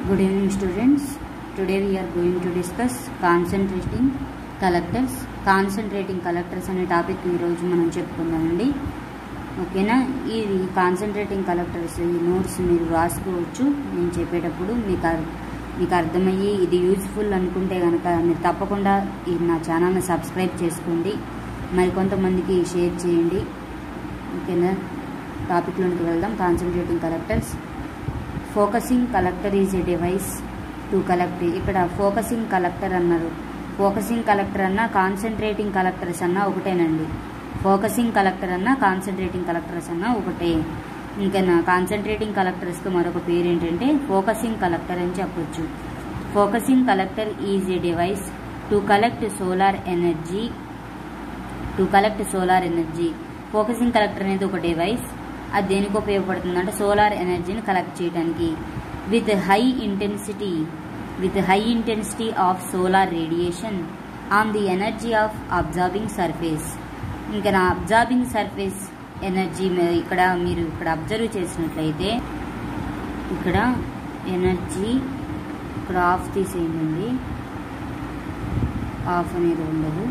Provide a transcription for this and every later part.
Good evening students. Today we are going to discuss concentrating collectors. Concentrating collectors అనే topic ఈరోజు మనం చెప్పుకుందామండి ఓకేనా ఈ కాన్సన్ట్రేటింగ్ కలెక్టర్స్ ఈ నోట్స్ మీరు రాసుకోవచ్చు నేను చెప్పేటప్పుడు మీకు అర్- మీకు అర్థమయ్యి ఇది యూజ్ఫుల్ అనుకుంటే కనుక మీరు తప్పకుండా ఈ నా ఛానల్ని సబ్స్క్రైబ్ చేసుకోండి మరి కొంతమందికి షేర్ చేయండి ఓకేనా టాపిక్లోనికి వెళ్దాం concentrating collectors focusing collector is a device to collect ఇక్కడ ఫోకసింగ్ కలెక్టర్ అన్నారు ఫోకసింగ్ కలెక్టర్ అన్న కాన్సన్ట్రేటింగ్ కలెక్టర్స్ అన్న ఒకటేనండి ఫోకసింగ్ కలెక్టర్ అన్న కాన్సన్ట్రేటింగ్ కలెక్టర్స్ అన్న ఒకటే ఇంకా నా కాన్సన్ట్రేటింగ్ కలెక్టర్స్కి మరొక పేరు ఏంటంటే ఫోకసింగ్ కలెక్టర్ అని చెప్పొచ్చు focusing collector is a device to collect solar energy to collect solar energy focusing collector అనేది ఒక డివైస్ అది దేనికి ఉపయోగపడుతుంది అంటే సోలార్ ఎనర్జీని కలెక్ట్ చేయడానికి with high intensity with high intensity of solar radiation on the energy of absorbing surface ఇంకా నా అబ్జార్బింగ్ సర్ఫేస్ ఎనర్జీ ఇక్కడ మీరు ఇక్కడ అబ్జర్వ్ చేసినట్లయితే ఇక్కడ ఎనర్జీ ఇక్కడ ఆఫ్ తీసేయండి ఆఫ్ అనేది ఉండదు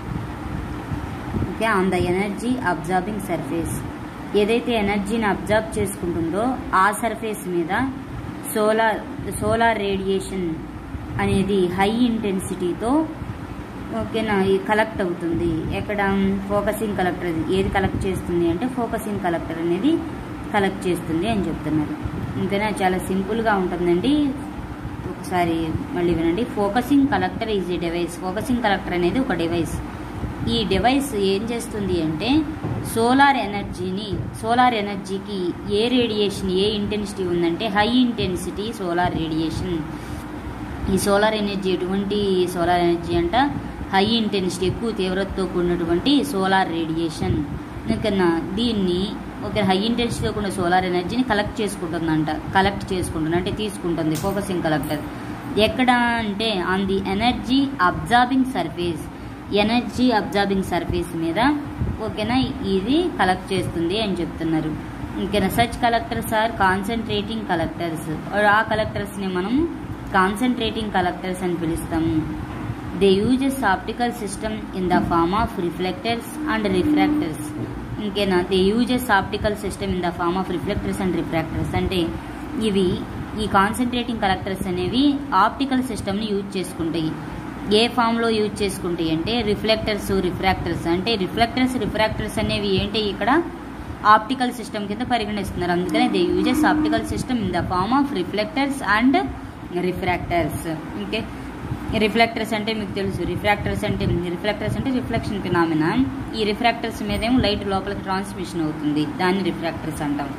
okay on the energy absorbing surface ఏదైతే ఎనర్జీని అబ్జర్వ్ చేసుకుంటుందో ఆ సర్ఫేస్ మీద సోలార్ సోలార్ రేడియేషన్ అనేది హై ఇంటెన్సిటీతో ఓకేనా ఇది కలెక్ట్ అవుతుంది ఎక్కడ ఫోకసింగ్ కలెక్టర్ ఏది కలెక్ట్ చేస్తుంది అంటే ఫోకసింగ్ కలెక్టర్ అనేది కలెక్ట్ చేస్తుంది అని చెప్తున్నారు ఇంకైనా చాలా సింపుల్గా ఉంటుందండి ఒకసారి మళ్ళీ వినండి focusing collector is a device focusing collector అనేది ఒక డివైస్ ఈ డివైస్ ఏం చేస్తుంది అంటే సోలార్ ఎనర్జీని సోలార్ ఎనర్జీకి ఏ రేడియేషన్ ఏ ఇంటెన్సిటీ ఉందంటే హై ఇంటెన్సిటీ సోలార్ రేడియేషన్ ఈ సోలార్ ఎనర్జీ ఎటువంటి సోలార్ ఎనర్జీ అంట హై ఇంటెన్సిటీ ఎక్కువ తీవ్రతతో కూడినటువంటి సోలార్ రేడియేషన్ కన్నా దీన్ని ఒక హై ఇంటెన్సిటీతో కూడిన సోలార్ ఎనర్జీని కలెక్ట్ చేసుకుంటుందంట కలెక్ట్ చేసుకుంటుంది అంటే తీసుకుంటుంది ఫోకసింగ్ కలెక్టర్ ఎక్కడ అంటే on the energy absorbing surface energy absorbing surface మీద ఓకేనా ఇది కలెక్ట్ చేస్తుంది అని చెప్తున్నారు ఓకేనా such collectors are concentrating collectors ఆ కలెక్టర్స్ని మనం కాన్సన్ట్రేటింగ్ కలెక్టర్స్ అని పిలుస్తాము they uses optical system in the form of reflectors and refractors ఇంకేనా they uses optical system in the form of reflectors and refractors అంటే ఇవి ఈ కాన్సన్ట్రేటింగ్ కలెక్టర్స్ అనేవి ఆప్టికల్ సిస్టమ్ని యూజ్ చేసుకుంటాయి ఏ ఫామ్లో యూజ్ చేసుకుంటాయి అంటే రిఫ్లెక్టర్స్ రిఫ్రాక్టర్స్ అంటే రిఫ్లెక్టర్స్ రిఫ్రాక్టర్స్ అనేవి ఏంటి ఇక్కడ ఆప్టికల్ సిస్టమ్ కింద పరిగణిస్తున్నారు అందుకనే they uses optical system in the form of reflectors and refractors okay reflectors అంటే మీకు తెలుసు రిఫ్రాక్టర్స్ అంటే రిఫ్లెక్టర్స్ అంటే రిఫ్లెక్షన్ ఫినామినా ఈ రిఫ్రాక్టర్స్ మీద ఏమో లైట్ లోపలికి ట్రాన్స్మిషన్ అవుతుంది దాన్ని రిఫ్రాక్టర్స్ అంటాం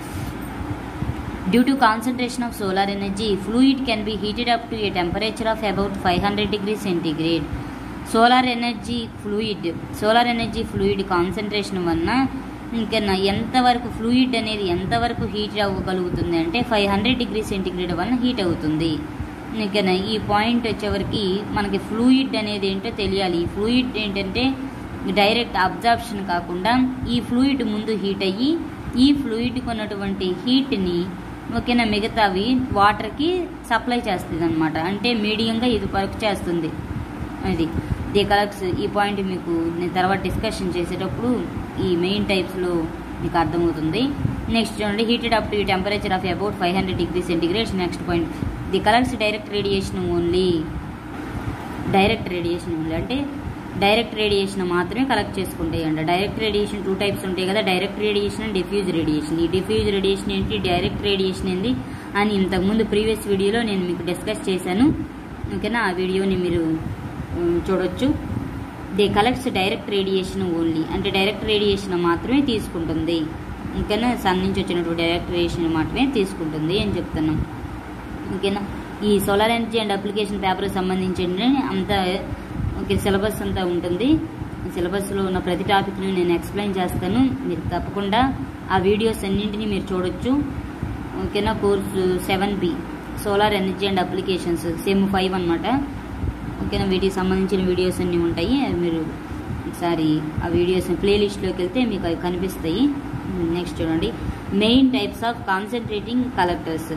Due to concentration of solar energy, fluid can be heated up to a temperature of about 500 degrees centigrade. Solar energy fluid solar energy fluid concentration వలన ఇంకా ఎంతవరకు ఫ్లూయిడ్ అనేది ఎంతవరకు హీట్ అవ్వగలుగుతుంది అంటే ఫైవ్ హండ్రెడ్ డిగ్రీ సెంటిగ్రేడ్ వలన heat అవుతుంది ఇంకా ఈ పాయింట్ వచ్చేవరకు మనకి ఫ్లూయిడ్ అనేది ఏంటో తెలియాలి ఈ ఫ్లూయిడ్ ఏంటంటే డైరెక్ట్ అబ్జార్ప్షన్ కాకుండా ఈ ఫ్లూయిడ్ ముందు హీట్ అయ్యి ఈ ఫ్లూయిడ్కి ఉన్నటువంటి హీట్ని ఓకేనా మిగతావి వాటర్కి సప్లై చేస్తుంది అనమాట అంటే మీడియంగా ఇది వర్క్ చేస్తుంది అది ది కలెక్ట్స్ ఈ పాయింట్ మీకు నేను తర్వాత డిస్కషన్ చేసేటప్పుడు ఈ మెయిన్ టైప్స్లో మీకు అర్థమవుతుంది నెక్స్ట్ చూడండి heated up to temperature of about five hundred degree centigrade next point the colours direct radiation only direct radiation only అంటే డైరెక్ట్ రేడియేషన్ మాత్రమే కలెక్ట్ చేసుకుంటాయి అంట డైరెక్ట్ రేడియేషన్ టూ టైప్స్ ఉంటాయి కదా direct radiation and diffuse radiation ఈ diffuse radiation ఏంటి direct radiation ఏంది అని ఇంతకుముందు ప్రీవియస్ వీడియోలో నేను మీకు డిస్కస్ చేశాను ఓకేనా ఆ వీడియోని మీరు ఉమ్, చూడొచ్చు they collects direct radiation only అంటే డైరెక్ట్ రేడియేషన్ మాత్రమే తీసుకుంటుంది ఓకేనా సన్ నుంచి వచ్చినటువంటి డైరెక్ట్ రేడియేషన్ మాత్రమే తీసుకుంటుంది అని చెప్తున్నాం ఓకేనా ఈ సోలార్ ఎనర్జీ అండ్ అప్లికేషన్ పేపర్కి సంబంధించి అంత ఓకే సిలబస్ అంతా ఉంటుంది సిలబస్లో ఉన్న ప్రతి టాపిక్ని నేను ఎక్స్ప్లెయిన్ చేస్తాను మీరు తప్పకుండా ఆ వీడియోస్ అన్నింటినీ మీరు చూడొచ్చు ఓకేనా course seven B solar energy and applications sem five అనమాట ఓకేనా వీటికి సంబంధించిన వీడియోస్ అన్నీ ఉంటాయి అవి మీరు ఒకసారి ఆ వీడియోస్ ప్లేలిస్ట్లోకి వెళ్తే మీకు అవి కనిపిస్తాయి నెక్స్ట్ చూడండి main types of concentrating collectors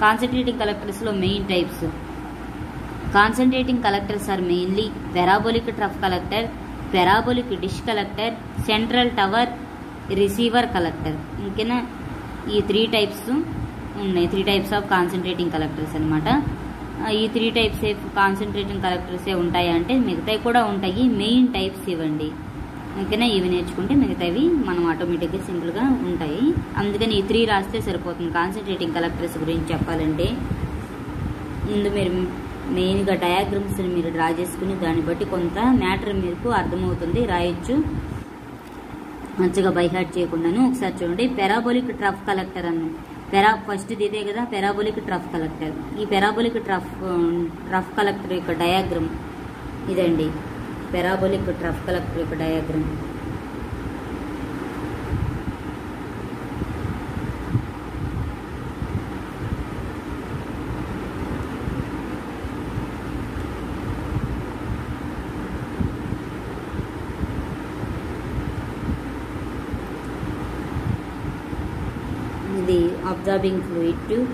concentrating కలెక్టర్స్లో main types concentrating collectors are mainly parabolic trough collector parabolic dish collector central tower receiver collector ఇంకేనా ఈ త్రీ టైప్స్ ఉన్నాయి three types of concentrating collectors అనమాట ఈ త్రీ టైప్స్ కాన్సన్ట్రేటింగ్ కలెక్టర్సే ఉంటాయి అంటే మిగతావి కూడా ఉంటాయి మెయిన్ టైప్స్ ఇవ్వండి ఓకేనా ఇవి నేర్చుకుంటే మిగతావి మనం ఆటోమేటిక్గా సింపుల్గా ఉంటాయి అందుకని ఈ త్రీ రాస్తే సరిపోతుంది కాన్సన్ట్రేటింగ్ కలెక్టర్స్ గురించి చెప్పాలంటే ముందు మీరు మెయిన్గా డయాగ్రమ్స్ని మీరు డ్రా చేసుకుని దాన్ని బట్టి కొంత మ్యాటర్ మీకు అర్థమవుతుంది రాయొచ్చు మంచిగా బైహార్ట్ చేయకుండాను ఒకసారి చూడండి పెరాబోలిక్ ట్రఫ్ కలెక్టర్ అన్న పెరా ఫస్ట్ ఇదే కదా పెరాబోలిక్ ట్రఫ్ కలెక్టర్ ఈ పెరాబోలిక్ ట్రఫ్ ట్రఫ్ కలెక్టర్ యొక్క డయాగ్రమ్ ఇదండి పెరాబోలిక్ ట్రఫ్ కలెక్టర్ యొక్క డయాగ్రమ్ ఇది అబ్జార్బింగ్ ఫ్లూయిడ్ ట్యూబ్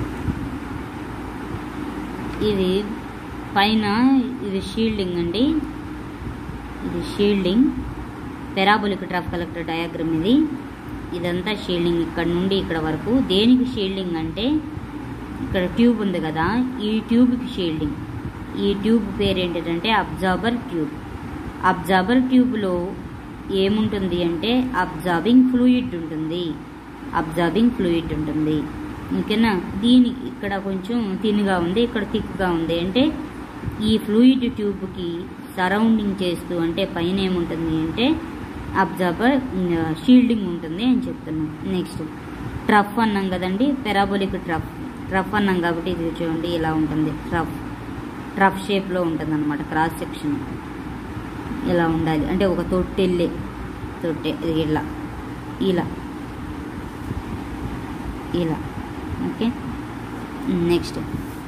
ఇది పైన ఇది షీల్డింగ్ అండి ఇది shielding parabolic trough collector diagram ఇది ఇదంతా షీల్డింగ్ ఇక్కడ నుండి ఇక్కడ వరకు దేనికి షీల్డింగ్ అంటే ఇక్కడ ట్యూబ్ ఉంది కదా ఈ ట్యూబ్కి షీల్డింగ్ ఈ ట్యూబ్ పేరు ఏంటంటే అబ్జార్బర్ ట్యూబ్ అబ్జార్బర్ ట్యూబ్లో ఏముంటుంది అంటే అబ్జార్బింగ్ ఫ్లూయిడ్ ఉంటుంది అబ్జార్బింగ్ ఫ్లూయిడ్ ఉంటుంది ఓకేనా దీనికి ఇక్కడ కొంచెం థిన్గా ఉంది ఇక్కడ థిక్గా ఉంది అంటే ఈ ఫ్లూయిడ్ ట్యూబ్కి సరౌండింగ్ చేస్తూ అంటే పైన ఏముంటుంది అంటే అబ్జార్బర్ షీల్డింగ్ ఉంటుంది అని చెప్తున్నాం నెక్స్ట్ ట్రఫ్ అన్నాం కదండి పెరాబోలిక్ ట్రఫ్ ట్రఫ్ అన్నాం కాబట్టి ఇది చూడండి ఇలా ఉంటుంది ట్రఫ్ ట్రఫ్ షేప్లో ఉంటుంది అనమాట క్రాస్ సెక్షన్ ఇలా ఉండాలి అంటే ఒక తొట్టెళ్ళే తొట్టె ఇది ఇలా ఇలా ఇలా ఓకే నెక్స్ట్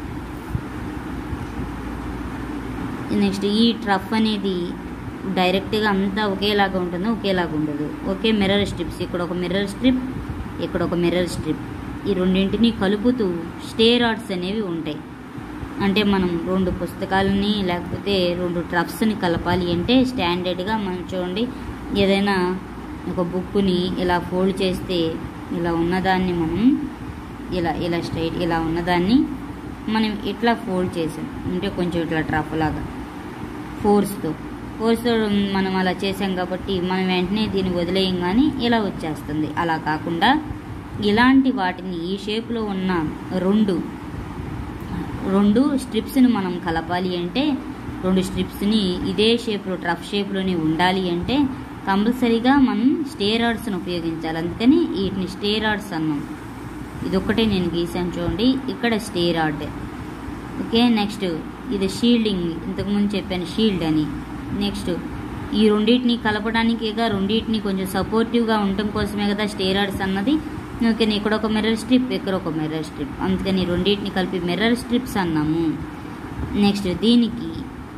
నెక్స్ట్ ఈ ట్రఫ్ అనేది డైరెక్ట్గా అంతా ఒకేలాగా ఉంటుందో ఒకేలాగా ఉండదు ఒకే మిర్రర్ స్ట్రిప్స్ ఇక్కడ ఒక మిర్రర్ స్ట్రిప్ ఇక్కడ ఒక మిర్రర్ స్ట్రిప్ ఈ రెండింటిని కలుపుతూ స్టే రాడ్స్ అనేవి ఉంటాయి అంటే మనం రెండు పుస్తకాలని లేకపోతే రెండు ట్రఫ్స్ని కలపాలి అంటే స్టాండర్డ్గా మనం చూడండి ఏదైనా ఒక బుక్ని ఇలా ఫోల్డ్ చేస్తే ఇలా ఉన్నదాన్ని మనం ఇలా ఇలా స్ట్రైట్ ఇలా ఉన్నదాన్ని మనం ఇట్లా ఫోల్డ్ చేసాం అంటే కొంచెం ఇట్లా ట్రఫ్ లాగా ఫోర్స్తో ఫోర్స్తో మనం అలా చేసాం కాబట్టి మనం వెంటనే దీన్ని వదిలేయం కానీ ఇలా వచ్చేస్తుంది అలా కాకుండా ఇలాంటి వాటిని ఈ షేప్లో ఉన్న రెండు రెండు స్ట్రిప్స్ని మనం కలపాలి అంటే రెండు స్ట్రిప్స్ని ఇదే షేప్లో ట్రఫ్ షేప్లోనే ఉండాలి అంటే కంపల్సరీగా మనం స్టేరాయిడ్స్ని ఉపయోగించాలి అందుకని వీటిని స్టేరాయిడ్స్ అన్నాం ఇదొక్కటే నేను గీసాను చూడండి ఇక్కడ స్టేరాయిడ్ ఓకే నెక్స్ట్ ఇది షీల్డింగ్ ఇంతకుముందు చెప్పాను షీల్డ్ అని నెక్స్ట్ ఈ రెండింటిని కలపడానికేగా రెండింటిని కొంచెం సపోర్టివ్గా ఉండటం కోసమే కదా స్టేరాయిడ్స్ అన్నది ఓకే ఇక్కడ ఒక మిర్రర్ స్ట్రిప్ ఇక్కడ ఒక మిర్రర్ స్ట్రిప్ అందుకని రెండింటిని కలిపి మిర్రర్ స్ట్రిప్స్ అన్నాము నెక్స్ట్ దీనికి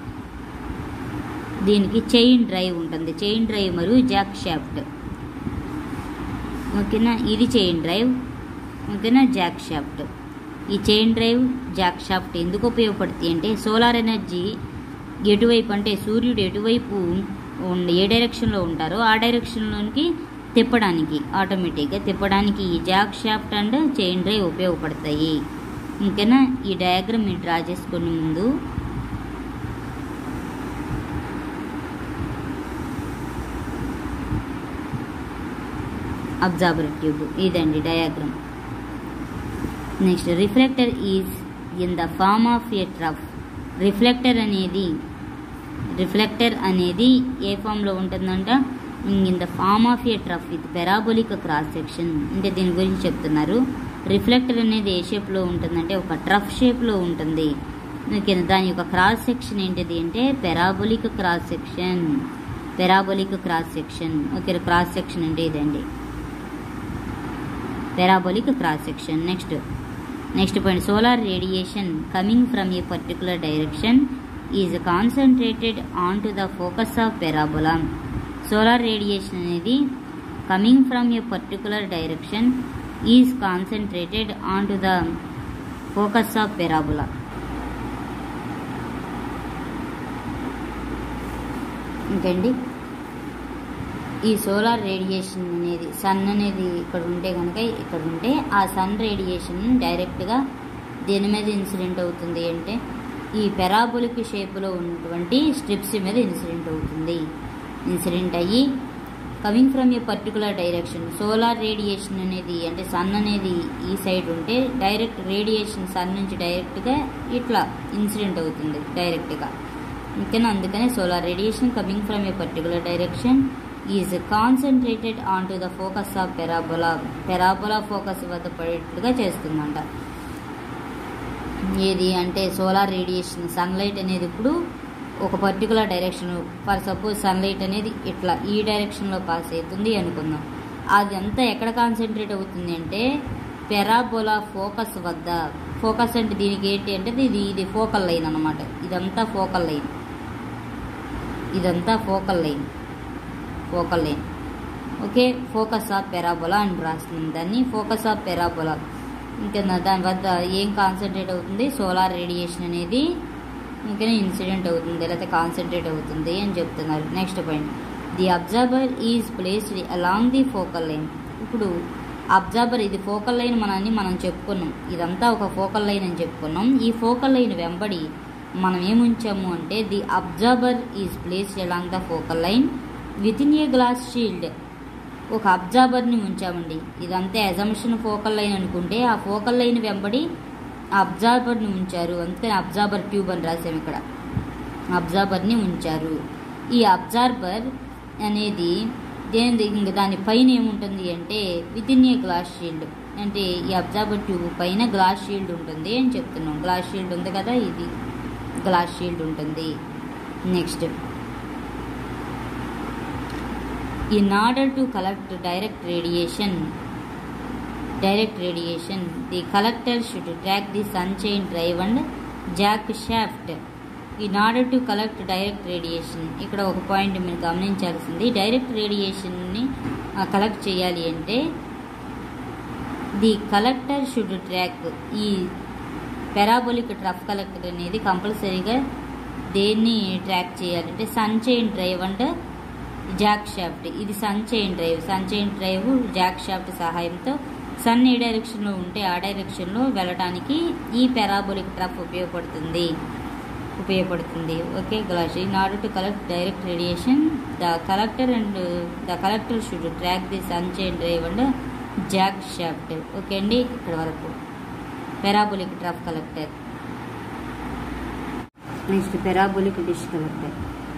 దీనికి చైన్ డ్రైవ్ ఉంటుంది చైన్ డ్రైవ్ మరియు జాక్ షాఫ్ట్ ఓకేనా ఇది చైన్ డ్రైవ్ ఓకేనా జాక్ షాఫ్ట్ ఈ చైన్ డ్రైవ్ జాక్ షాఫ్ట్ ఎందుకు ఉపయోగపడుతుంది అంటే సోలార్ ఎనర్జీ ఎటువైపు అంటే సూర్యుడు ఎటువైపు ఉండ- ఏ డైరెక్షన్లో ఉంటారో ఆ డైరెక్షన్లోనికి తిప్పడానికి ఆటోమేటిక్గా తిప్పడానికి ఈ jack shaft and chain drive ఉపయోగపడతాయి ఇంకేనా ఈ డయాగ్రామ్ మీరు డ్రా చేసుకునే ముందు అబ్జార్బర్ ట్యూబ్ ఇదండి diagram next reflector is in the form of a trough reflector అనేది రిఫ్లెక్టర్ అనేది ఏ ఫామ్లో ఉంటుందంట in the form of a trough with parabolic cross section అంటే దీని గురించి చెప్తున్నారు రిఫ్లెక్టర్ అనేది ఏ షేప్లో ఉంటుందంటే ఒక ట్రఫ్ షేప్లో ఉంటుంది ఓకే దాని యొక్క క్రాస్ సెక్షన్ ఏంటిది అంటే parabolic cross section parabolic cross section okay cross section అంటే ఇదండి parabolic cross section next next point solar radiation coming from a particular direction is concentrated on to the focus of parabola solar radiation అనేది coming from a particular direction is concentrated on to the focus of parabola ఇంకండి ఈ solar radiation అనేది sun అనేది ఇక్కడ ఉంటే కనుక ఇక్కడ ఉంటే ఆ సన్ రేడియేషన్ డైరెక్ట్గా దేని మీద ఇన్సిడెంట్ అవుతుంది అంటే ఈ పెరాబోలిక్ షేప్లో ఉన్నటువంటి స్ట్రిప్స్ మీద ఇన్సిడెంట్ అవుతుంది ఇన్సిడెంట్ అయ్యి coming from a particular direction solar radiation అనేది అంటే సన్ అనేది ఈ సైడ్ ఉంటే డైరెక్ట్ రేడియేషన్ సన్ నుంచి డైరెక్ట్గా ఇట్లా ఇన్సిడెంట్ అవుతుంది డైరెక్ట్గా ఇంకనే అందుకనే solar radiation coming from a particular direction is concentrated on to the focus of parabola parabola focus వద్ద పడేట్లుగా చేస్తుందంట ఏది అంటే సోలార్ రేడియేషన్ సన్లైట్ అనేది ఇప్పుడు ఒక particular direction for suppose sunlight అనేది ఇట్లా ఈ డైరెక్షన్లో పాస్ అవుతుంది అనుకుందాం అది అంతా ఎక్కడ కాన్సన్ట్రేట్ అవుతుంది అంటే పెరాబోలా ఫోకస్ వద్ద ఫోకస్ అంటే దీనికి ఏంటి అంటే ఇది ఇది ఫోకల్ లైన్ అనమాట ఇదంతా ఫోకల్ లైన్ ఇదంతా focal line focal line okay focus of parabola అని రాస్తున్నాం దాన్ని ఫోకస్ ఆఫ్ పెరాబోలా ఇంకా దాని వద్ద ఏం కాన్సన్ట్రేట్ అవుతుంది సోలార్ రేడియేషన్ అనేది ఇంకా ఇన్సిడెంట్ అవుతుంది లేకపోతే కాన్సన్ట్రేట్ అవుతుంది అని చెప్తున్నారు next point the absorber is placed along the focal line ఇప్పుడు అబ్జర్బర్ ఇది ఫోకల్ లైన్ మనని మనం చెప్పుకున్నాం ఇదంతా ఒక ఫోకల్ లైన్ అని చెప్పుకున్నాం ఈ ఫోకల్ లైన్ వెంబడి మనం ఏముంచాము అంటే the absorber is placed along the focal line within a glass shield ఒక అబ్జార్బర్ని ఉంచామండి ఇదంతా అజంప్షన్ ఫోకల్ లైన్ అనుకుంటే ఆ ఫోకల్ లైన్ వెంబడి అబ్జార్బర్ని ఉంచారు అందుకని అబ్జార్బర్ ట్యూబ్ అని రాసాము ఇక్కడ అబ్జార్బర్ని ఉంచారు ఈ అబ్జార్బర్ అనేది దేని ఇంకా దాని పైన ఏముంటుంది అంటే within a glass shield అంటే ఈ అబ్జార్బర్ ట్యూబ్ పైన గ్లాస్ షీల్డ్ ఉంటుంది అని చెప్తున్నాం గ్లాస్ షీల్డ్ ఉంది కదా ఇది గ్లాస్ షీల్డ్ ఉంటుంది next in order to collect direct radiation direct radiation the collector should track the sunshine drive and jack shaft in order to collect direct radiation ఇక్కడ ఒక point మీరు గమనించాల్సింది డైరెక్ట్ రేడియేషన్ని కలెక్ట్ చేయాలి అంటే ది కలెక్టర్ షుడ్ ట్రాక్ ఈ parabolic trough collector అనేది కంపల్సరీగా దేన్ని ట్రాక్ చేయాలంటే sunshine drive and jack shaft ఇది sun chain drive sun chain drive jack shaft సహాయంతో సన్ ఏ డైరెక్షన్లో ఉంటే ఆ డైరెక్షన్లో వెళ్ళడానికి ఈ పెరాబోలిక్ ట్రఫ్ ఉపయోగపడుతుంది ఉపయోగపడుతుంది okay glass in order to collect direct radiation the collector and the collector should track the sun chain drive and jack shaft okay అండి ఇక్కడ వరకు parabolic trough collector next parabolic dish collector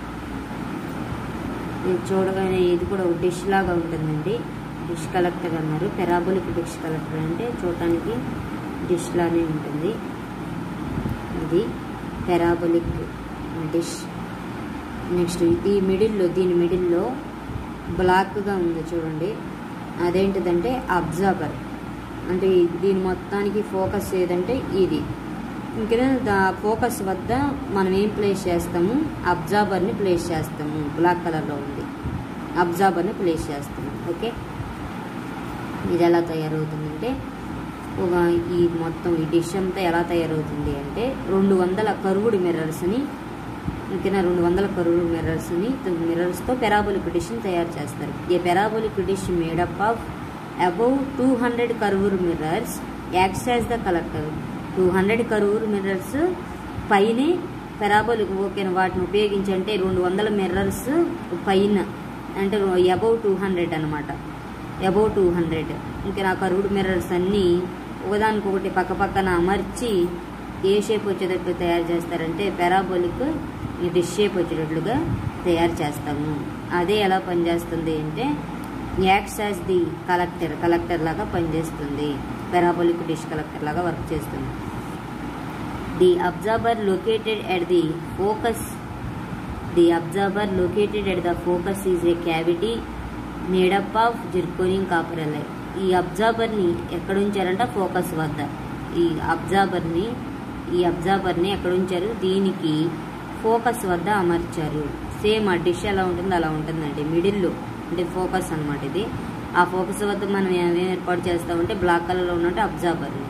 ఇది చూడగానే ఇది కూడా ఒక డిష్ లాగా ఉంటుందండి డిష్ కలెక్టర్ అన్నారు పెరాబోలిక్ డిష్ కలెక్టర్ అంటే చూడటానికి డిష్ లానే ఉంటుంది ఇది పెరాబోలిక్ డిష్ నెక్స్ట్ ఇది మిడిల్లో దీని మిడిల్లో బ్లాక్గా ఉంది చూడండి అదేంటిదంటే అబ్జర్బర్ అంటే దీని మొత్తానికి ఫోకస్ ఏదంటే ఇది ఇంకా దా ఫోకస్ వద్ద మనం ఏం ప్లేస్ చేస్తాము అబ్జార్బర్ని ప్లేస్ చేస్తాము బ్లాక్ కలర్లో ఉంది అబ్జార్బర్ని ప్లేస్ చేస్తాము ఓకే ఇది ఎలా తయారవుతుందంటే ఒక ఈ మొత్తం ఈ డిష్ అంతా ఎలా తయారవుతుంది అంటే రెండు వందల కరువుడు మిర్రర్స్ని ఇంకా రెండు వందల కరువుడు మిర్రర్స్ని మిర్రర్స్తో పెరాబోలిక్ డిష్ని తయారు చేస్తారు ఈ parabolic dish made up of above two hundred curved mirrors acts as the collector two hundred curved mirrors పైనే పెరాబోలిక్ ఓకే వాటిని ఉపయోగించి అంటే రెండు వందల మిర్రర్స్ పైన అంటే అబౌవ్ టూ హండ్రెడ్ అనమాట అబౌవ్ టూ హండ్రెడ్ ఇంకా నా కరువుడ్ మిర్రర్స్ అన్నీ ఒకదానికొకటి పక్క పక్కన అమర్చి ఏ షేప్ వచ్చేటట్లు తయారు చేస్తారంటే పెరాబోలిక్ ఈ డిష్ షేప్ వచ్చేటట్లుగా తయారు చేస్తాము అదే ఎలా పనిచేస్తుంది అంటే acts as the collector collector లాగా పనిచేస్తుంది పెరాబోలిక్ డిష్ కలెక్టర్ లాగా వర్క్ చేస్తుంది the absorber located at the focus the absorber located at the focus is a cavity made up of zirconium copper alloy ఈ అబ్జర్బర్ని ఎక్కడ ఉంచారంట ఫోకస్ వద్ద ఈ అబ్జర్బర్ని ఈ అబ్జర్బర్ని ఎక్కడ ఉంచారు దీనికి ఫోకస్ వద్ద అమర్చారు సేమ్ ఆ డిష్ ఎలా ఉంటుందో అలా ఉంటుందండి మిడిల్లో అంటే ఫోకస్ అనమాట ఇది ఆ ఫోకస్ వద్ద మనం ఏమేమి ఏర్పాటు చేస్తామంటే బ్లాక్ కలర్లో ఉన్నట్టు అబ్జర్బర్ని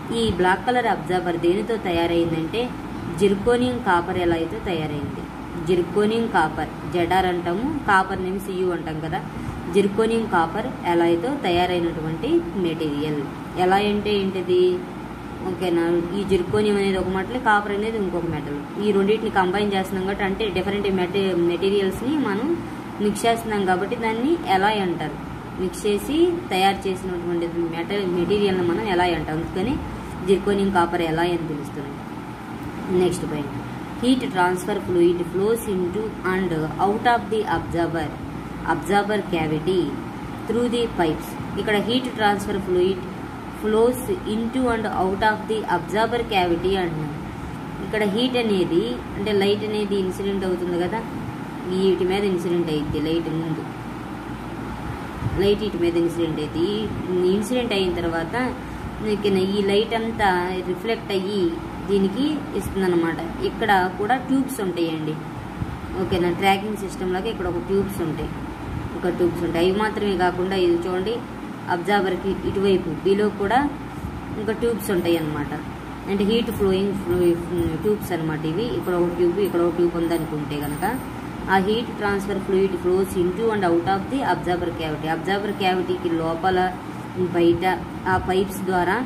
ఈ బ్లాక్ కలర్ అబ్జర్వర్ దేనితో తయారైందంటే జిర్కోనియం కాపర్ ఎలాయితో తయారైంది జిర్కోనియం కాపర్ జడార్ అంటాము కాపర్ నేమ్ సియు అంటాం కదా జిర్కోనియం కాపర్ ఎలాయితో తయారైనటువంటి మెటీరియల్ ఎలా అంటే ఏంటిది ఓకేనా ఈ జిర్కోనియం అనేది ఒక మెటల్ కాపర్ అనేది ఇంకొక మెటల్ ఈ రెండింటిని కంబైన్ చేస్తున్నాం కాబట్టి అంటే డిఫరెంట్ మెటీ మెటీరియల్స్ని మనం మిక్స్ చేస్తున్నాం కాబట్టి దాన్ని ఎలా అంటారు మిక్స్ చేసి తయారు చేసినటువంటి మెటల్ మెటీరియల్ని మనం ఎలా అంటాం అందుకని జిర్కోనియం కాపర్ ఎలా అని పిలుస్తున్నాం next point heat transfer fluid flows into and out of the absorber absorber cavity through the pipes ఇక్కడ heat transfer fluid flows into and out of the absorber cavity అంటున్నాం ఇక్కడ హీట్ అనేది అంటే light అనేది incident అవుతుంది కదా వీటి మీద ఇన్సిడెంట్ అయింది లైట్ ముందు లైట్ వీటి మీద ఇన్సిడెంట్ అయింది ఈ ఇన్సిడెంట్ అయిన తర్వాత ఓకేనా ఈ లైట్ అంతా రిఫ్లెక్ట్ అయ్యి దీనికి ఇస్తుందన్నమాట ఇక్కడ కూడా ట్యూబ్స్ ఉంటాయండి ఓకేనా ట్రాకింగ్ సిస్టమ్ లాగా ఇక్కడ ఒక ట్యూబ్స్ ఉంటాయి ఒక ట్యూబ్స్ ఉంటాయి అవి మాత్రమే కాకుండా ఇది చూడండి అబ్జర్వర్కి ఇటువైపు బిలో కూడా ఇంకా ట్యూబ్స్ ఉంటాయి అన్నమాట అంటే హీట్ ఫ్లోయింగ్ ఫ్లో ట్యూబ్స్ అనమాట ఇవి ఇక్కడ ఒక ట్యూబ్ ఇక్కడ ఒక ట్యూబ్ ఉందనుకుంటే కనుక ఆ heat transfer fluid flows into and out of the absorber cavity absorber క్యావిటీకి లోపల బయట ఆ పైప్స్ ద్వారా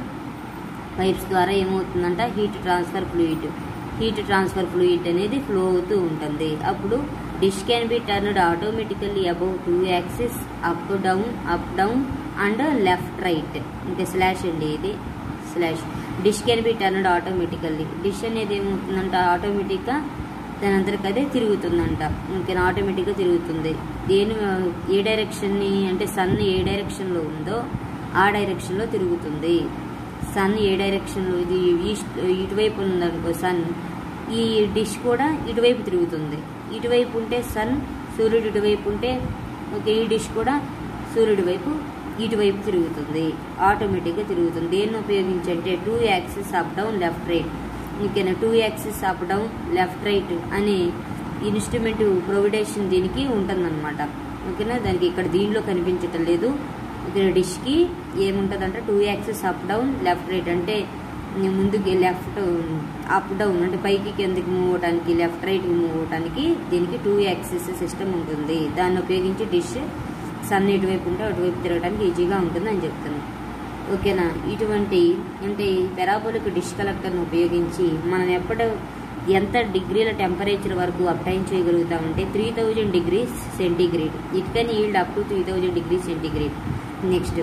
పైప్స్ ద్వారా ఏమవుతుందంట heat transfer fluid heat transfer fluid అనేది ఫ్లో అవుతూ ఉంటుంది అప్పుడు dish can be turned automatically above two axis up down up down and left right ఇంకా స్లాష్ అండి ఇది slash dish can be turned automatically dish అనేది ఏమవుతుందంట ఆటోమేటిక్గా దాని అంతరికి అదే తిరుగుతుందంట ఇంకా ఆటోమేటిక్గా తిరుగుతుంది దేని ఏ డైరెక్షన్ని అంటే సన్ ఏ డైరెక్షన్లో ఉందో ఆ డైరెక్షన్లో తిరుగుతుంది సన్ ఏ డైరెక్షన్లో ఇది ఈస్ట్ ఇటువైపు ఉందనుకో సన్ ఈ డిష్ కూడా ఇటువైపు తిరుగుతుంది ఇటువైపు ఉంటే సన్ సూర్యుడు ఇటువైపు ఉంటే ఓకే ఈ డిష్ కూడా సూర్యుడి వైపు ఇటువైపు తిరుగుతుంది ఆటోమేటిక్గా తిరుగుతుంది దేన్ని ఉపయోగించి అంటే two axis up down left right ఓకేనా two axis up down left right అనే ఇన్స్ట్రుమెంట్ ప్రొవిడేషన్ దీనికి ఉంటుందన్నమాట ఓకేనా దానికి ఇక్కడ దీనిలో కనిపించటం లేదు ఇక్కడ డిష్కి ఏముంటుందంటే two axis up down left right అంటే ముందుకి లెఫ్ట్ అప్ డౌన్ అంటే పైకి కిందకి మూవ్ అవడానికి లెఫ్ట్ రైట్కి మూవ్ అవడానికి దీనికి టూ యాక్సిస్ సిస్టమ్ ఉంటుంది దాన్ని ఉపయోగించి డిష్ సన్ ఎటువైపు ఉంటే అటువైపు తిరగడానికి ఈజీగా ఉంటుంది అని చెప్తున్నాను ఓకేనా ఇటువంటి అంటే పెరాబోలిక్ డిష్ కలెక్టర్ను ఉపయోగించి మనం ఎప్పుడు ఎంత డిగ్రీల టెంపరేచర్ వరకు అప్టైన్ చేయగలుగుతామంటే three thousand degrees centigrade it can yield up to three thousand degree centigrade next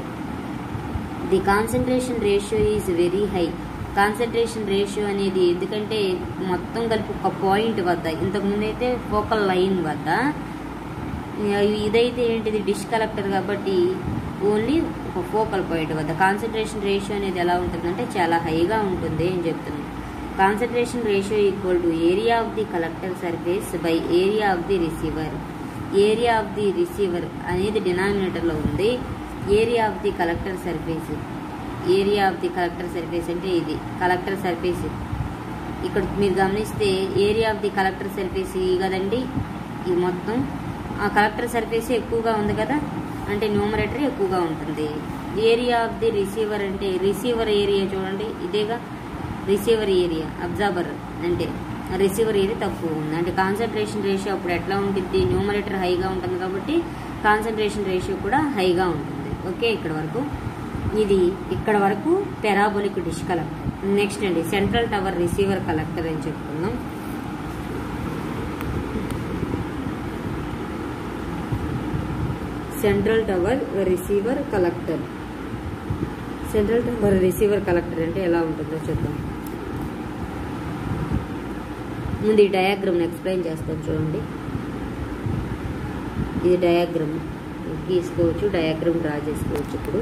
the concentration ratio is very high concentration ratio అనేది ఎందుకంటే మొత్తం కలిపి ఒక పాయింట్ వద్ద ఇంతకుముందు అయితే ఫోకల్ లైన్ వద్ద ఇదైతే ఏంటిది డిష్ కలెక్టర్ కాబట్టి ఓన్లీ ఒక ఫోకల్ పాయింట్ వద్ద కాన్సన్ట్రేషన్ రేషియో అనేది ఎలా ఉంటుందంటే చాలా హైగా ఉంటుంది అని చెప్తున్నాను concentration ratio equal to area of the collector surface by area of the receiver area of the receiver అనేది డినామినేటర్లో ఉంది area of the collector surface area of the collector surface అంటే ఇది కలెక్టర్ సర్ఫేస్ ఇక్కడ మీరు గమనిస్తే area of the collector surface ఈ కదండి ఈ మొత్తం ఆ కలెక్టర్ సర్ఫేస్ ఎక్కువగా ఉంది కదా అంటే న్యూమరేటర్ ఎక్కువగా ఉంటుంది ఏరియా ఆఫ్ ది రిసీవర్ అంటే రిసీవర్ ఏరియా చూడండి ఇదేగా రిసీవర్ ఏరియా అబ్జర్బర్ అంటే రిసీవర్ ఏరియా తక్కువ ఉంది అంటే కాన్సన్ట్రేషన్ రేషియో అప్పుడు ఎట్లా ఉంటుంది న్యూమరేటర్ హైగా ఉంటుంది కాబట్టి కాన్సన్ట్రేషన్ రేషియో కూడా హైగా ఉంటుంది ఓకే ఇక్కడ వరకు ఇది ఇక్కడ వరకు పెరాబోలిక్ డిష్ కలెక్టర్ నెక్స్ట్ అండి సెంట్రల్ టవర్ రిసీవర్ కలెక్టర్ అని చెప్పుకుందాం central tower receiver collector central tower receiver collector అంటే ఎలా ఉంటుందో చూద్దాం ముందు ఈ డయాగ్రామ్ ఎక్స్ప్లెయిన్ చేస్తాను చూడండి ఇది డయాగ్రామ్ గీసుకోవచ్చు డయాగ్రామ్ డ్రా చేసుకోవచ్చు ఇప్పుడు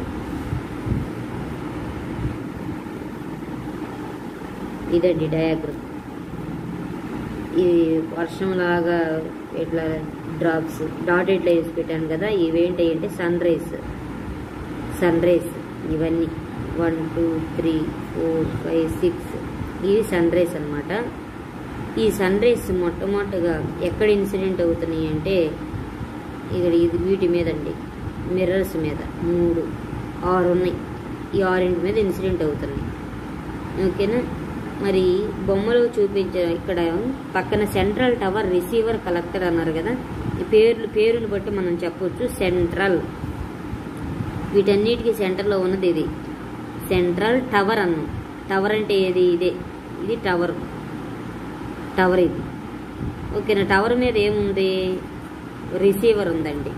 ఇదండి డయాగ్రామ్ ఇది వర్షం లాగా ఇట్లా డ్రాప్స్ డాటెడ్ లైన్స్ పెట్టాను కదా ఇవేంటి అంటే సన్ రైస్ సన్ రైస్ ఇవన్నీ one two three four five six ఇది సన్ రైస్ అనమాట ఈ సన్ రైస్ మొట్టమొదటిగా ఎక్కడ ఇన్సిడెంట్ అవుతున్నాయి అంటే ఇక్కడ ఇది వీటి మీద అండి మిర్రర్స్ మీద మూడు ఆరు ఉన్నాయి ఈ ఆరింటి మీద ఇన్సిడెంట్ అవుతున్నాయి ఓకేనా మరి బొమ్మలో చూపించే ఇక్కడ పక్కన సెంట్రల్ టవర్ రిసీవర్ కలెక్టర్ అన్నారు కదా ఈ పేర్లు పేరుని బట్టి మనం చెప్పొచ్చు సెంట్రల్ వీటన్నిటికీ సెంటర్లో ఉన్నది ఇది సెంట్రల్ టవర్ అన్నాం టవర్ అంటే ఏది ఇదే ఇది టవర్ టవర్ ఇది ఓకేనా టవర్ మీద ఏముంది రిసీవర్ ఉందండి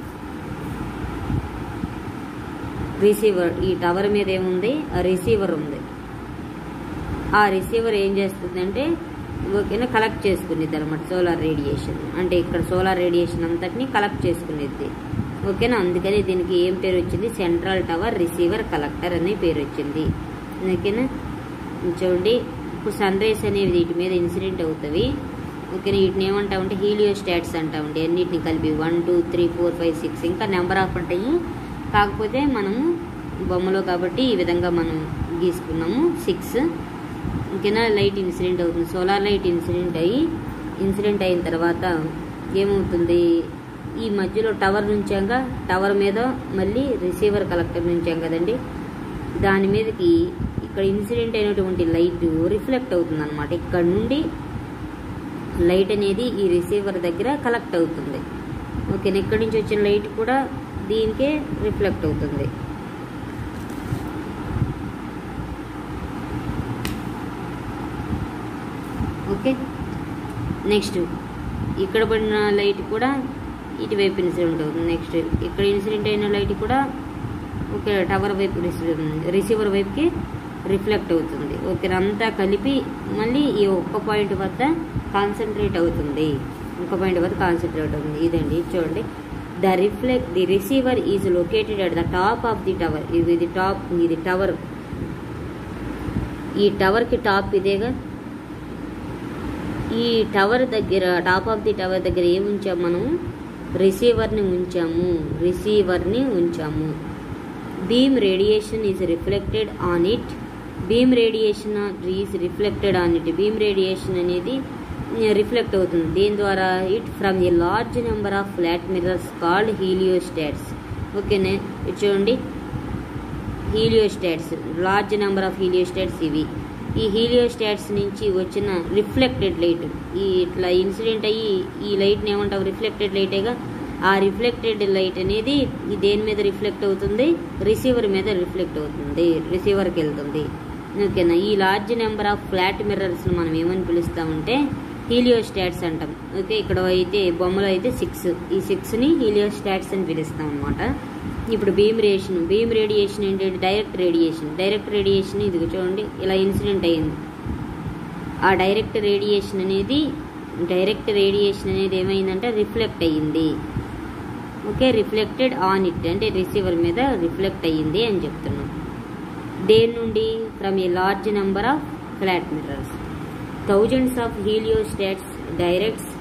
రిసీవర్ ఈ టవర్ మీద ఏముంది ఆ రిసీవర్ ఉంది ఆ రిసీవర్ ఏం చేస్తుందంటే ఓకేనా కలెక్ట్ చేసుకునేది అనమాట సోలార్ రేడియేషన్ అంటే ఇక్కడ సోలార్ రేడియేషన్ అంతటిని కలెక్ట్ చేసుకునేది ఓకేనా అందుకని దీనికి ఏం పేరు వచ్చింది సెంట్రల్ టవర్ రిసీవర్ కలెక్టర్ అనే పేరు వచ్చింది ఓకేనా చూడండి ఇప్పుడు సన్ రైస్ అనేవి వీటి మీద ఇన్సిడెంట్ అవుతాయి ఓకేనా వీటిని ఏమంటామంటే హీలియోస్టాట్స్ అంటామండి అన్నిటిని కలిపి one two three four five six ఇంకా నెంబర్ ఆఫ్ ఉంటాయి కాకపోతే మనము బొమ్మలో కాబట్టి ఈ విధంగా మనం గీసుకున్నాము సిక్స్ ఓకేనా లైట్ ఇన్సిడెంట్ అవుతుంది సోలార్ లైట్ ఇన్సిడెంట్ అయ్యి ఇన్సిడెంట్ అయిన తర్వాత ఏమవుతుంది ఈ మధ్యలో టవర్ నుంచాక టవర్ మీద మళ్ళీ రిసీవర్ కలెక్టర్ నుంచాం కదండి దాని మీదకి ఇక్కడ ఇన్సిడెంట్ అయినటువంటి లైట్ రిఫ్లెక్ట్ అవుతుంది అనమాట ఇక్కడ నుండి లైట్ అనేది ఈ రిసీవర్ దగ్గర కలెక్ట్ అవుతుంది ఓకే ఇక్కడి నుంచి వచ్చిన లైట్ కూడా దీనికే రిఫ్లెక్ట్ అవుతుంది ఓకే నెక్స్ట్ ఇక్కడ పడిన లైట్ కూడా ఇటువైపు ఇన్సిడెంట్ అవుతుంది నెక్స్ట్ ఇక్కడ ఇన్సిడెంట్ అయిన లైట్ కూడా ఓకే టవర్ వైపు రిసీవర్ వైపుకి రిఫ్లెక్ట్ అవుతుంది ఓకే అంతా కలిపి మళ్ళీ ఈ ఒక్క పాయింట్ వద్ద కాన్సన్ట్రేట్ అవుతుంది ఒక పాయింట్ వద్ద కాన్సన్ట్రేట్ అవుతుంది ఇదండి చూడండి the reflect the receiver is located at the top of the tower ఇది ఇది టాప్ ఇది టవర్ ఈ టవర్కి టాప్ ఇదేగా ఈ టవర్ దగ్గర టాప్ ఆఫ్ ది టవర్ దగ్గర ఏం ఉంచాము మనం రిసీవర్ని ఉంచాము రిసీవర్ని ఉంచాము beam radiation is reflected on it beam radiation is reflected on it beam radiation అనేది రిఫ్లెక్ట్ అవుతుంది దీని ద్వారా it from a large number of flat mirrors called heliostats ఓకేనే ఇటు చూడండి heliostats large number of heliostats ఇవి ఈ హీలియోస్టాట్స్ నుంచి వచ్చిన రిఫ్లెక్టెడ్ లైట్ ఈ ఇట్లా ఇన్సిడెంట్ అయ్యి ఈ లైట్ని ఏమంటావు రిఫ్లెక్టెడ్ లైటేగా ఆ రిఫ్లెక్టెడ్ లైట్ అనేది ఈ దేని మీద రిఫ్లెక్ట్ అవుతుంది రిసీవర్ మీద రిఫ్లెక్ట్ అవుతుంది రిసీవర్కి వెళ్తుంది ఓకేనా ఈ large number of flat mirrors మనం ఏమని పిలుస్తామంటే హీలియోస్టాట్స్ అంటాం ఓకే ఇక్కడ అయితే బొమ్మలో అయితే సిక్స్ ఈ సిక్స్ని హీలియోస్టాట్స్ అని పిలుస్తాం అనమాట ఇప్పుడు బీమ్ రేషన్ బీమ్ రేడియేషన్ ఏంటంటే డైరెక్ట్ రేడియేషన్ డైరెక్ట్ రేడియేషన్ ఇది చూడండి ఇలా ఇన్సిడెంట్ అయింది ఆ డైరెక్ట్ రేడియేషన్ అనేది డైరెక్ట్ రేడియేషన్ అనేది ఏమైందంటే రిఫ్లెక్ట్ అయ్యింది ఓకే రిఫ్లెక్టెడ్ ఆన్ ఇట్ అంటే రిసీవర్ మీద రిఫ్లెక్ట్ అయ్యింది అని చెప్తున్నాం దేని నుండి from a large number of flat mirrors thousands of heliostats directs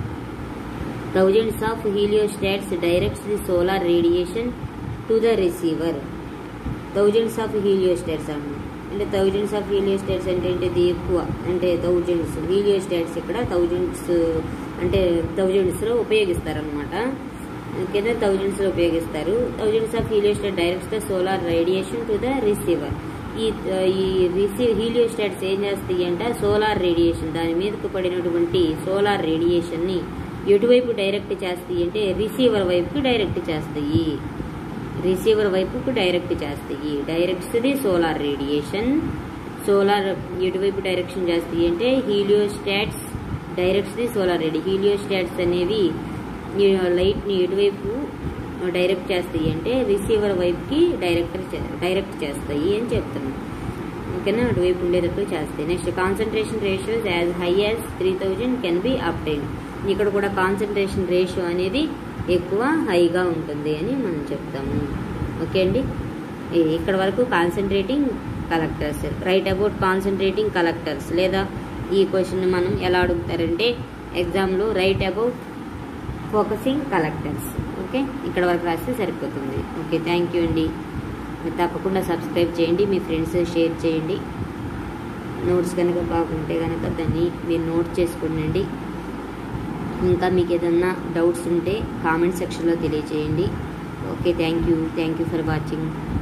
thousands of heliostats directs the solar radiation to the receiver thousands of heliostats అన్నమాట అంటే థౌజండ్స్ ఆఫ్ హీలియోస్టాట్స్ అంటే ఏంటిది ఎక్కువ అంటే థౌజండ్స్ హీలియోస్టాట్స్ ఇక్కడ థౌజండ్స్ అంటే థౌజండ్స్లో ఉపయోగిస్తారనమాట ఓకేనా థౌజండ్స్లో ఉపయోగిస్తారు thousands of heliostat directs the solar radiation to the receiver ఈ ఈ రిసీవ్ హీలియోస్టాట్స్ ఏం చేస్తాయి అంటే సోలార్ రేడియేషన్ దాని మీదకు పడినటువంటి సోలార్ రేడియేషన్ని ఎటువైపు డైరెక్ట్ చేస్తాయి అంటే రిసీవర్ వైపుకి డైరెక్ట్ చేస్తాయి రిసీవర్ వైపుకు డైరెక్ట్ చేస్తాయి directs the solar radiation solar ఎటువైపు డైరెక్షన్ చేస్తాయి అంటే హీలియోస్టాట్స్ డైరెక్ట్స్ ది సోలార్ రేడి హీలియోస్టాట్స్ అనేవి ఈ లైట్ని ఎటువైపు డైరెక్ట్ చేస్తాయి అంటే రిసీవర్ వైపుకి డైరెక్టర్ డైరెక్ట్ చేస్తాయి అని చెప్తున్నాం ఓకేనా అటువైపు ఉండేటట్టు చేస్తాయి next concentration ratios as high as three thousand can be obtain ఇక్కడ కూడా కాన్సన్ట్రేషన్ రేషియో అనేది ఎక్కువ హైగా ఉంటుంది అని మనం చెప్తాము ఓకే అండి ఇ- ఇక్కడ వరకు concentrating collectors right about concentrating collectors లేదా ఈ క్వశ్చన్ మనం ఎలా అడుగుతారంటే ఎగ్జామ్లో right about focusing collectors okay ఇక్కడ వరకు రాస్తే సరిపోతుంది ఓకే థ్యాంక్ యూ అండి మీరు తప్పకుండా సబ్స్క్రైబ్ చేయండి మీ ఫ్రెండ్స్ షేర్ చేయండి నోట్స్ కనుక బాగుంటే కనుక దాన్ని మీరు నోట్ చేసుకోండి ఇంకా మీకు ఏదన్నా డౌట్స్ ఉంటే కామెంట్ సెక్షన్లో తెలియజేయండి okay thank you thank you for watching